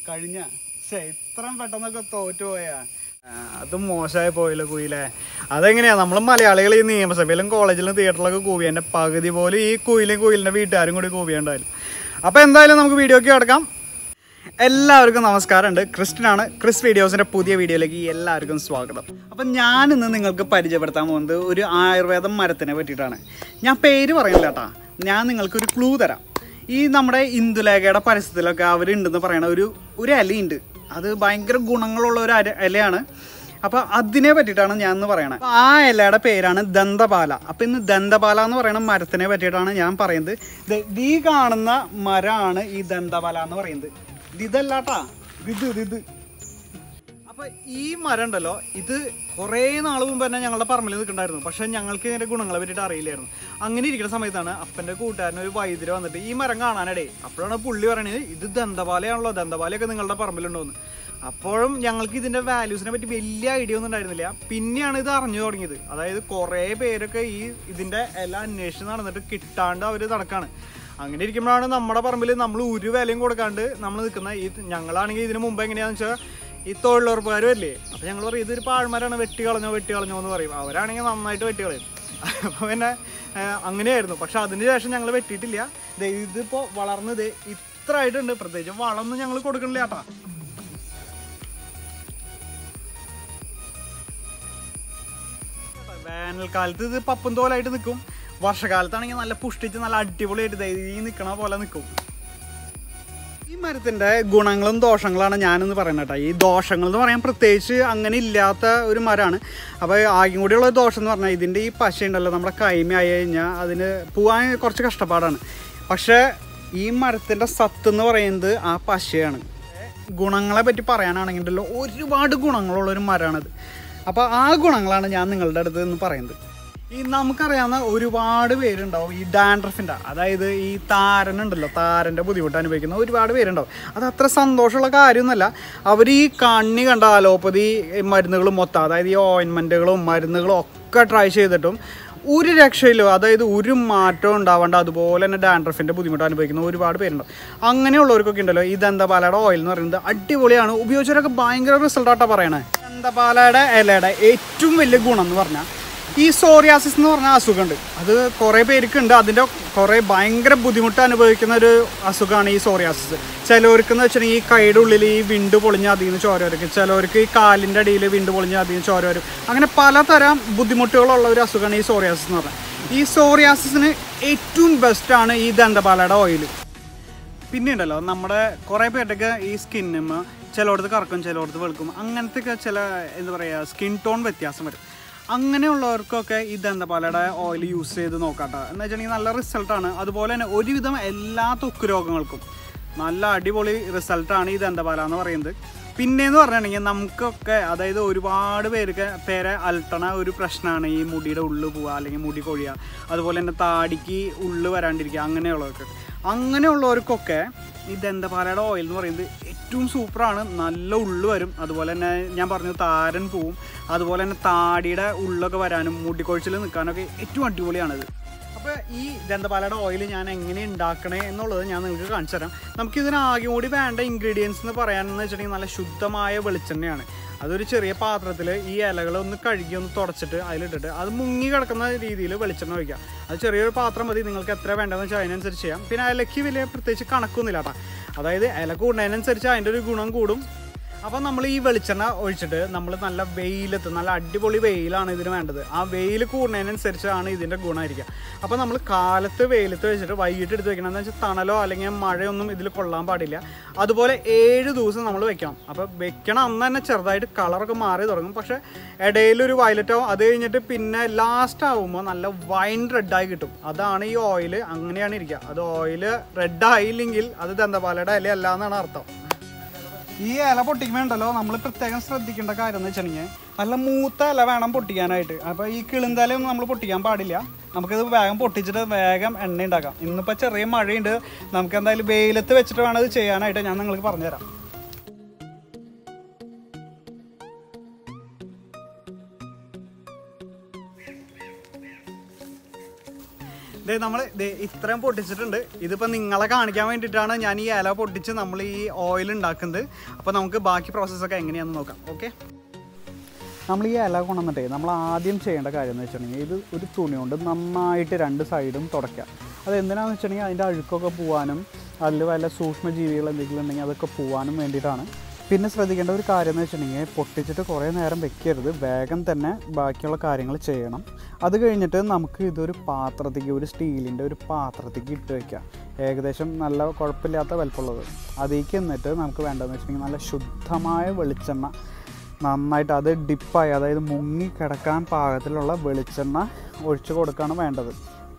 കഴിഞ്ഞ പക്ഷേ ഇത്രയും പെട്ടെന്നൊക്കെ തോറ്റു പോയാ ആ, അത് മോശമായി പോയല്ലോ കുയിലെ അതെങ്ങനെയാ നമ്മൾ മലയാളികൾ ഈ നിയമസഭയിലും കോളേജിലും തിയേറ്ററിലൊക്കെ കൂവിയതിൻ്റെ പകുതി പോലും ഈ കുയിലും കുയിലിൻ്റെ വീട്ടുകാരും കൂടി കൂവിയുണ്ടായാലും അപ്പോൾ എന്തായാലും നമുക്ക് വീഡിയോക്ക് കിടക്കാം എല്ലാവർക്കും നമസ്കാരമുണ്ട് ക്രിസ്റ്റിനാണ് ക്രിസ് വീഡിയോസിൻ്റെ പുതിയ വീഡിയോയിലേക്ക് എല്ലാവർക്കും സ്വാഗതം അപ്പം ഞാൻ ഇന്ന് നിങ്ങൾക്ക് പരിചയപ്പെടുത്താൻ പോകുന്നത് ഒരു ആയുർവേദം മരത്തിനെ പറ്റിയിട്ടാണ് ഞാൻ പേര് പറയുന്നില്ല കേട്ടാ ഞാൻ നിങ്ങൾക്കൊരു ക്ലൂ തരാം ഈ നമ്മുടെ ഇന്ദുലേഖയുടെ പരിസ്ഥിതിയിലൊക്കെ അവരുണ്ടെന്ന് പറയുന്ന ഒരു ഒരു ഇലയുണ്ട് അത് ഭയങ്കര ഗുണങ്ങളുള്ള ഒരു അര- ഇലയാണ് അപ്പോൾ അതിനെ പറ്റിയിട്ടാണ് ഞാൻ ഇന്ന് പറയണത് അപ്പൊ ആ ഇലയുടെ പേരാണ് ദന്തപാല അപ്പം ഇന്ന് ദന്തപാല എന്ന് പറയുന്ന മരത്തിനെ പറ്റിയിട്ടാണ് ഞാൻ പറയുന്നത് ദേ ഈ കാണുന്ന മരമാണ് ഈ ദന്തപാല എന്ന് പറയുന്നത് ഇത് ഇതല്ലാട്ടാ ഇത് ഇത് ഇത് അപ്പൊ ഈ മരം ഉണ്ടല്ലോ ഇത് കുറേ നാൾ മുമ്പ് തന്നെ ഞങ്ങളുടെ പറമ്പിൽ നിൽക്കണ്ടായിരുന്നു പക്ഷെ ഞങ്ങൾക്ക് ഇതിന്റെ ഗുണങ്ങളെ പറ്റിയിട്ട് അറിയില്ലായിരുന്നു അങ്ങനെ ഇരിക്കുന്ന സമയത്താണ് അപ്പന്റെ കൂട്ടുകാരൻ ഒരു വൈദ്യുതി വന്നിട്ട് ഈ മരം കാണാനിടേ അപ്പോഴാണ് പുള്ളി പറയണത് ഇത് ദന്തപാലയാണല്ലോ ദന്തപാലയൊക്കെ നിങ്ങളുടെ പറമ്പിലുണ്ടോന്ന് അപ്പോഴും ഞങ്ങൾക്ക് ഇതിന്റെ വാല്യൂസിനെ പറ്റി വലിയ ഐഡിയ ഒന്നും ഉണ്ടായിരുന്നില്ല പിന്നെയാണ് ഇത് അറിഞ്ഞു തുടങ്ങിയത് അതായത് കുറേ പേരൊക്കെ ഈ ഇതിന്റെ എല്ലാം അന്വേഷിച്ച് നടന്നിട്ട് കിട്ടാണ്ട് അവര് നടക്കാണ് അങ്ങനെ ഇരിക്കുമ്പോഴാണ് നമ്മുടെ പറമ്പിൽ നമ്മൾ ഒരു വിലയും കൊടുക്കാണ്ട് നമ്മൾ നിൽക്കുന്ന ഈ ഞങ്ങളാണെങ്കിൽ ഇതിന് മുമ്പ് എങ്ങനെയാന്ന് വെച്ചാൽ ഈ തൊഴിലുറപ്പുകാർ വരില്ലേ അപ്പൊ ഞങ്ങൾ പറയും ഇതൊരു പാഴ്മരാണ് വെട്ടി കളഞ്ഞോ വെട്ടി കളഞ്ഞോ എന്ന് പറയും അവരാണെങ്കിൽ നന്നായിട്ട് വെട്ടി കളയും അപ്പൊ പിന്നെ ആ, അങ്ങനെയായിരുന്നു പക്ഷെ അതിന് ശേഷം ഞങ്ങൾ വെട്ടിയിട്ടില്ല ദേ ഇതിപ്പോ വളർന്നത് ഇത്ര ആയിട്ടുണ്ട് പ്രത്യേകിച്ച് വളമൊന്നും ഞങ്ങൾ കൊടുക്കണില്ല ചേട്ടാ വേനൽക്കാലത്ത് ഇത് പപ്പും തോലായിട്ട് നിൽക്കും വർഷകാലത്താണെങ്കിൽ നല്ല പുഷ്ടിച്ച് നല്ല അടിപൊളിയായിട്ട് ദേ ഈ നിൽക്കണ പോലെ നിൽക്കും ഈ മരത്തിന്റെ ഗുണങ്ങളും ദോഷങ്ങളാണ് ഞാനെന്ന് പറയുന്നത് കേട്ടോ ഈ ദോഷങ്ങൾ എന്ന് പറയാൻ പ്രത്യേകിച്ച് അങ്ങനെ ഇല്ലാത്ത ഒരു മരമാണ് അപ്പോൾ ആകെയും കൂടിയുള്ള ദോഷം എന്ന് പറഞ്ഞാൽ ഇതിൻ്റെ ഈ പശ ഉണ്ടല്ലോ നമ്മുടെ കൈമയായി കഴിഞ്ഞാൽ അതിന് പോകാൻ കുറച്ച് കഷ്ടപ്പാടാണ് പക്ഷേ ഈ മരത്തിൻ്റെ സത്ത് എന്ന് പറയുന്നത് ആ പശയാണ് ഗുണങ്ങളെ പറ്റി പറയാനാണെങ്കിലല്ലോ ഒരുപാട് ഗുണങ്ങളുള്ള ഒരു മരമാണിത് അപ്പോൾ ആ ഗുണങ്ങളാണ് ഞാൻ നിങ്ങളുടെ അടുത്ത് നിന്ന് പറയുന്നത് ഈ നമുക്കറിയാവുന്ന ഒരുപാട് പേരുണ്ടാവും ഈ ഡാൻഡ്രഫിൻ്റെ അതായത് ഈ താരനുണ്ടല്ലോ താരൻ്റെ ബുദ്ധിമുട്ട് അനുഭവിക്കുന്ന ഒരുപാട് പേരുണ്ടാവും അത് അത്ര സന്തോഷമുള്ള കാര്യമൊന്നുമല്ല അവർ ഈ കണ്ണി കണ്ട അലോപ്പതി മരുന്നുകളും മൊത്തം അതായത് ഈ ഓയിൻമെൻറ്റുകളും മരുന്നുകളും ഒക്കെ ട്രൈ ചെയ്തിട്ടും ഒരു രക്ഷയില്ലോ അതായത് ഒരു മാറ്റവും ഉണ്ടാവാണ്ട് അതുപോലെ തന്നെ ഡാൻഡ്രഫിൻ്റെ ബുദ്ധിമുട്ട് അനുഭവിക്കുന്ന ഒരുപാട് പേരുണ്ടാവും അങ്ങനെയുള്ളവർക്കൊക്കെ ഉണ്ടല്ലോ ഈ ദന്തപാലയുടെ ഓയിൽ എന്ന് പറയുന്നത് അടിപൊളിയാണ് ഉപയോഗിച്ചവരൊക്കെ ഭയങ്കര റിസൾട്ടായിട്ടാണ് പറയണത് ദന്തപാലയുടെ ഇലയുടെ ഏറ്റവും വലിയ ഗുണം എന്ന് പറഞ്ഞാൽ ഈ സോറിയാസിസ് എന്ന് പറഞ്ഞ അസുഖമുണ്ട് അത് കുറേ പേർക്കുണ്ട് അതിൻ്റെ കുറേ ഭയങ്കര ബുദ്ധിമുട്ട് അനുഭവിക്കുന്ന ഒരു അസുഖമാണ് ഈ സോറിയാസിസ് ചിലവർക്ക് എന്ന് വെച്ചിട്ടുണ്ടെങ്കിൽ ഈ കൈയുടെ ഉള്ളിൽ ഈ വിണ്ട് പൊളിഞ്ഞ് അതിൽ നിന്ന് ചോര വരും ചിലവർക്ക് ഈ കാലിൻ്റെ അടിയിൽ വിണ്ട് പൊളിഞ്ഞ് അതിൽ നിന്ന് ചോര വരും അങ്ങനെ പലതരം ബുദ്ധിമുട്ടുകളുള്ള ഒരു അസുഖമാണ് ഈ സോറിയാസിസ് എന്ന് പറഞ്ഞാൽ ഈ സോറിയാസിസിന് ഏറ്റവും ബെസ്റ്റാണ് ഈ ദന്തപാലയുടെ ഓയിൽ പിന്നെ ഉണ്ടല്ലോ നമ്മുടെ കുറേ പേരുടെയൊക്കെ ഈ സ്കിന്നും ചിലയിടത്ത് കറക്കും ചിലയിടത്ത് വെളുക്കും അങ്ങനത്തെ ഒക്കെ ചില എന്താ പറയുക സ്കിൻ ടോൺ വ്യത്യാസം വരും അങ്ങനെയുള്ളവർക്കൊക്കെ ഈ ദന്തപാലയുടെ ഓയിൽ യൂസ് ചെയ്ത് നോക്കാട്ടോ എന്ന് വെച്ചിട്ടുണ്ടെങ്കിൽ നല്ല റിസൾട്ടാണ് അതുപോലെ തന്നെ ഒരുവിധം എല്ലാ ത്വക്ക് രോഗങ്ങൾക്കും നല്ല അടിപൊളി റിസൾട്ടാണ് ഈ ദന്തപാല എന്ന് പറയുന്നത് പിന്നെയെന്ന് പറഞ്ഞിട്ടുണ്ടെങ്കിൽ നമുക്കൊക്കെ അതായത് ഒരുപാട് പേർക്ക് പേരെ അലട്ടണ ഒരു പ്രശ്നമാണ് ഈ മുടിയുടെ ഉള്ളു പോവുക അല്ലെങ്കിൽ മുടി കൊഴിയുക അതുപോലെ തന്നെ താടിക്ക് ഉള്ളു വരാണ്ടിരിക്കുക അങ്ങനെയുള്ളവർക്ക് അങ്ങനെയുള്ളവർക്കൊക്കെ ഈ ദന്തപാലയുടെ ഓയിൽ എന്ന് പറയുന്നത് ഏറ്റവും സൂപ്പറാണ് നല്ല ഉള്ളു വരും അതുപോലെ തന്നെ ഞാൻ പറഞ്ഞു താരൻ പോവും അതുപോലെ തന്നെ താടിയുടെ ഉള്ളൊക്കെ വരാനും മുടിക്കൊഴിച്ചിൽ നിൽക്കാനൊക്കെ ഏറ്റവും അടിപൊളിയാണിത് അപ്പോൾ ഈ ദന്തപാലയുടെ ഓയിൽ ഞാൻ എങ്ങനെ ഉണ്ടാക്കണേ എന്നുള്ളത് ഞാൻ നിങ്ങൾക്ക് കാണിച്ചു തരാം നമുക്ക് ഇതിനാകെ കൂടി വേണ്ട ഇൻഗ്രീഡിയൻസ് എന്ന് പറയാനെന്ന് വെച്ചിട്ടുണ്ടെങ്കിൽ നല്ല ശുദ്ധമായ വെളിച്ചെണ്ണയാണ് അതൊരു ചെറിയ പാത്രത്തിൽ ഈ ഇലകൾ ഒന്ന് കഴുകി ഒന്ന് തുടച്ചിട്ട് അതിലിട്ടിട്ട് അത് മുങ്ങി കിടക്കുന്ന രീതിയിൽ വെളിച്ചെണ്ണ ഒഴിക്കുക അത് ചെറിയൊരു പാത്രം മതി നിങ്ങൾക്ക് എത്ര വേണ്ടതെന്ന് വെച്ചാൽ അതിനനുസരിച്ച് ചെയ്യാം പിന്നെ ഇലയ്ക്ക് വലിയ പ്രത്യേകിച്ച് കണക്കൊന്നുമില്ല കേട്ടോ അതായത് ഇല കൂടുന്നതിനനുസരിച്ച് അതിൻ്റെ ഒരു ഗുണം കൂടും അപ്പോൾ നമ്മൾ ഈ വെളിച്ചെണ്ണ ഒഴിച്ചിട്ട് നമ്മൾ നല്ല വെയിലത്ത് നല്ല അടിപൊളി വെയിലാണ് ഇതിന് വേണ്ടത് ആ വെയിൽ കൂടുന്നതിനനുസരിച്ചാണ് ഇതിൻ്റെ ഗുണമായിരിക്കുക അപ്പോൾ നമ്മൾ കാലത്ത് വെയിലത്ത് വെച്ചിട്ട് വൈകിട്ട് എടുത്ത് വെക്കണം എന്ന് വെച്ചാൽ തണലോ അല്ലെങ്കിൽ മഴയൊന്നും ഇതിൽ കൊള്ളാൻ പാടില്ല അതുപോലെ ഏഴ് ദിവസം നമ്മൾ വെക്കണം അപ്പോൾ വെക്കണം അന്ന് തന്നെ ചെറുതായിട്ട് കളറൊക്കെ മാറി തുടങ്ങും പക്ഷേ ഇടയിലൊരു വയലറ്റ് ആവും അത് കഴിഞ്ഞിട്ട് പിന്നെ ലാസ്റ്റ് ആവുമ്പോൾ നല്ല വൈൻ റെഡായി കിട്ടും അതാണ് ഈ ഓയിൽ അങ്ങനെയാണ് ഇരിക്കുക അത് ഓയിൽ റെഡ് ആയില്ലെങ്കിൽ അത് ദന്തപാലയുടെ ഇല അല്ല എന്നാണ് അർത്ഥം ഈ ഇല പൊട്ടിക്കുമ്പോണ്ടല്ലോ നമ്മൾ പ്രത്യേകം ശ്രദ്ധിക്കേണ്ട കാര്യം എന്ന് വെച്ചിട്ടുണ്ടെങ്കിൽ നല്ല മൂത്ത ഇല വേണം പൊട്ടിക്കാനായിട്ട് അപ്പോൾ ഈ കിളിന്തലയൊന്നും നമ്മൾ പൊട്ടിക്കാൻ പാടില്ല നമുക്കിത് വേഗം പൊട്ടിച്ചിട്ട് വേഗം എണ്ണ ഉണ്ടാക്കാം ഇന്നിപ്പോൾ ചെറിയ മഴയുണ്ട് നമുക്ക് എന്തായാലും വെയിലത്ത് വെച്ചിട്ട് വേണം ഇത് ചെയ്യാനായിട്ട് ഞാൻ നിങ്ങൾക്ക് പറഞ്ഞുതരാം ദേ നമ്മൾ ഇത്രയും പൊട്ടിച്ചിട്ടുണ്ട് ഇതിപ്പോൾ നിങ്ങളെ കാണിക്കാൻ വേണ്ടിയിട്ടാണ് ഞാൻ ഈ ഇല പൊട്ടിച്ച് നമ്മൾ ഈ ഓയിൽ ഉണ്ടാക്കുന്നത് അപ്പോൾ നമുക്ക് ബാക്കി പ്രോസസ്സൊക്കെ എങ്ങനെയാണെന്ന് നോക്കാം ഓക്കെ നമ്മൾ ഈ ഇല കൊണ്ടുവന്നിട്ടേ നമ്മൾ ആദ്യം ചെയ്യേണ്ട കാര്യം എന്ന് വെച്ചിട്ടുണ്ടെങ്കിൽ ഇത് ഒരു തുണി കൊണ്ട് നന്നായിട്ട് രണ്ട് സൈഡും തുടയ്ക്കുക അത് എന്തിനാണെന്ന് വെച്ചിട്ടുണ്ടെങ്കിൽ അതിൻ്റെ അഴുക്കൊക്കെ പോകാനും അതിൽ വല്ല സൂക്ഷ്മജീവികൾ എന്തെങ്കിലും ഉണ്ടെങ്കിൽ അതൊക്കെ പോകാനും വേണ്ടിയിട്ടാണ് പിന്നെ ശ്രദ്ധിക്കേണ്ട ഒരു കാര്യം എന്ന് വെച്ചിട്ടുണ്ടെങ്കിൽ പൊട്ടിച്ചിട്ട് കുറേ നേരം വെക്കരുത് വേഗം തന്നെ ബാക്കിയുള്ള കാര്യങ്ങൾ ചെയ്യണം അത് കഴിഞ്ഞിട്ട് നമുക്ക് ഇതൊരു പാത്രത്തേക്ക് ഒരു സ്റ്റീലിൻ്റെ ഒരു പാത്രത്തേക്ക് ഇട്ട് വയ്ക്കാം ഏകദേശം നല്ല കുഴപ്പമില്ലാത്ത വലുപ്പമുള്ളത് അതിലേക്ക് എന്നിട്ട് നമുക്ക് വേണ്ടതെന്ന് വെച്ചിട്ടുണ്ടെങ്കിൽ നല്ല ശുദ്ധമായ വെളിച്ചെണ്ണ നന്നായിട്ട് അത് ഡിപ്പായി അതായത് മുങ്ങി കിടക്കാൻ പാകത്തിലുള്ള വെളിച്ചെണ്ണ ഒഴിച്ചു കൊടുക്കുകയാണ് വേണ്ടത്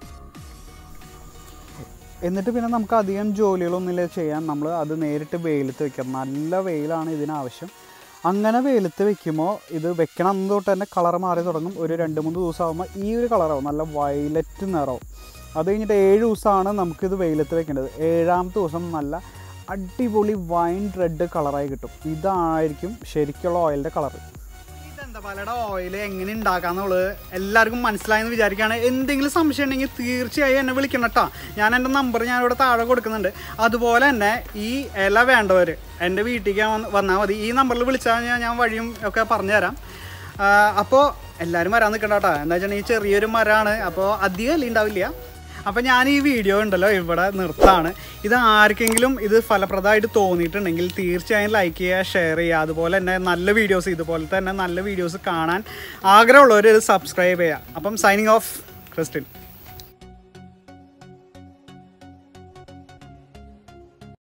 എന്നിട്ട് പിന്നെ നമുക്ക് അധികം ജോലികളൊന്നുമില്ല ചെയ്യാൻ നമ്മൾ അത് നേരിട്ട് വെയിലത്ത് വെക്കാം നല്ല വെയിലാണ് ഇതിനാവശ്യം അങ്ങനെ വെയിലത്ത് വെക്കുമ്പോൾ ഇത് വെക്കണം അന്ന് തൊട്ട് തന്നെ കളർ മാറി തുടങ്ങും ഒരു രണ്ട് മൂന്ന് ദിവസം ആകുമ്പോൾ ഈ ഒരു കളറാവും നല്ല വയലറ്റ് നിറവും അത് കഴിഞ്ഞിട്ട് ഏഴ് ദിവസമാണ് നമുക്കിത് വെയിലത്ത് വെക്കേണ്ടത് ഏഴാമത്തെ ദിവസം നല്ല അടിപൊളി വൈൻ റെഡ് കളറായി കിട്ടും ഇതായിരിക്കും ശരിക്കുള്ള ഓയിലിൻ്റെ കളർ ഇതെന്തപാലയുടെ ഓയിൽ എങ്ങനെ ഉണ്ടാക്കാന്നുള്ളത് എല്ലാവർക്കും മനസ്സിലായെന്ന് വിചാരിക്കുകയാണ് എന്തെങ്കിലും സംശയം ഉണ്ടെങ്കിൽ തീർച്ചയായും എന്നെ വിളിക്കണം കേട്ടോ ഞാൻ എൻ്റെ നമ്പർ ഞാനിവിടെ താഴെ കൊടുക്കുന്നുണ്ട് അതുപോലെ തന്നെ ഈ ഇല വേണ്ടവർ എൻ്റെ വീട്ടിലേക്ക് വന്ന് വന്നാൽ മതി ഈ നമ്പറിൽ വിളിച്ചാൽ ഞാൻ ഞാൻ വഴിയും ഒക്കെ പറഞ്ഞുതരാം അപ്പോൾ എല്ലാവരും വരാൻ നിൽക്കണ്ട കേട്ടോ എന്താ വെച്ചിട്ടുണ്ടെങ്കിൽ ഈ ചെറിയൊരു മരമാണ് അപ്പോൾ അധികം ഇല ഉണ്ടാവില്ല അപ്പം ഞാൻ ഈ വീഡിയോ ഉണ്ടല്ലോ ഇവിടെ നിർത്താണ് ഇത് ആർക്കെങ്കിലും ഇത് ഫലപ്രദമായിട്ട് തോന്നിയിട്ടുണ്ടെങ്കിൽ തീർച്ചയായും ലൈക്ക് ചെയ്യുക ഷെയർ ചെയ്യുക അതുപോലെ തന്നെ നല്ല വീഡിയോസ് ഇതുപോലെ തന്നെ നല്ല വീഡിയോസ് കാണാൻ ആഗ്രഹമുള്ളവർ ഇത് സബ്സ്ക്രൈബ് ചെയ്യുക അപ്പം സൈനിങ് ഓഫ് ക്രിസ്റ്റിൻ